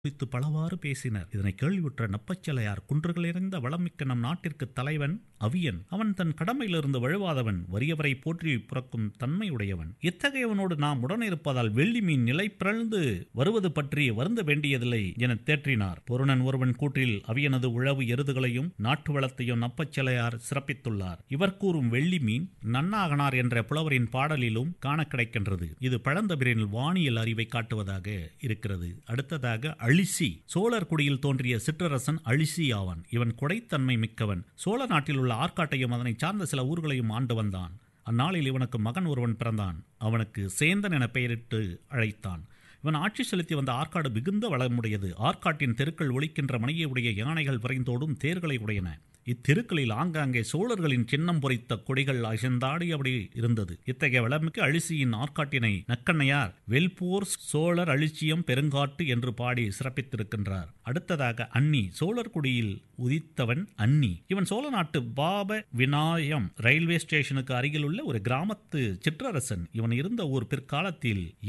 குறித்து பலவாறு பேசினர் இதனை கேள்வியுற்ற நப்பச்சலையார் குன்றுகள் நிறைந்த வளமிக்க நம் நாட்டிற்கு தலைவன் அவியன் அவன் தன் கடமையிலிருந்து வழுவாதவன் வறியவரை போற்றி புறக்கும் தன்மையுடையவன் இத்தகையவனோடு நாம் உடனிருப்பதால் வெள்ளி மீன் நிலை பிறழ்ந்து வருவது பற்றி வருந்த வேண்டியதில்லை என தேற்றினார் பொருணன் ஒருவன் கூற்றில் அவியனது உழவு எருதுகளையும் நாட்டு வளத்தையும் நப்பச்சலையார் சிறப்பித்துள்ளார் இவர் கூறும் வெள்ளி மீன் நன்னாகனார் என்ற புலவரின் பாடலிலும் காண கிடைக்கின்றது இது பழந்தபிரின் வானியல் அறிவை காட்டுவதாக இருக்கிறது அடுத்ததாக அழிசி சோழர் குடியில் தோன்றிய சிற்றரசன் அழிசி ஆவான் இவன் கொடைத்தன்மை மிக்கவன் சோழ நாட்டில் உள்ள ஆற்காட்டையும் அதனை சார்ந்த சில ஊர்களையும் ஆண்டு வந்தான் அந்நாளில் இவனுக்கு மகன் ஒருவன் பிறந்தான் அவனுக்கு சேந்தன் என பெயரிட்டு அழைத்தான் இவன் ஆட்சி செலுத்தி வந்த ஆற்காடு மிகுந்த வளமுடையது ஆற்காட்டின் தெருக்கள் ஒழிக்கின்ற மணியை உடைய யானைகள் விரைந்தோடும் தேர்களை உடையன இத்தெருக்களில் ஆங்காங்கே சோழர்களின் சின்னம் பொறித்த கொடிகள் அசைந்தாடியபடி இருந்தது இத்தகைய வளமிக்க அழிசியின் ஆற்காட்டினை நக்கண்ணையார் வெல்போர் சோழர் அழிச்சியம் பெருங்காட்டு என்று பாடி சிறப்பித்திருக்கின்றார் அடுத்ததாக அன்னி சோழர் குடியில் உதித்தவன் அன்னி இவன் சோழ நாட்டு பாப விநாயம் ரயில்வே ஸ்டேஷனுக்கு அருகில் உள்ள ஒரு கிராமத்து சிற்றரசன் இவன் இருந்த ஊர் பிற்காலத்தில்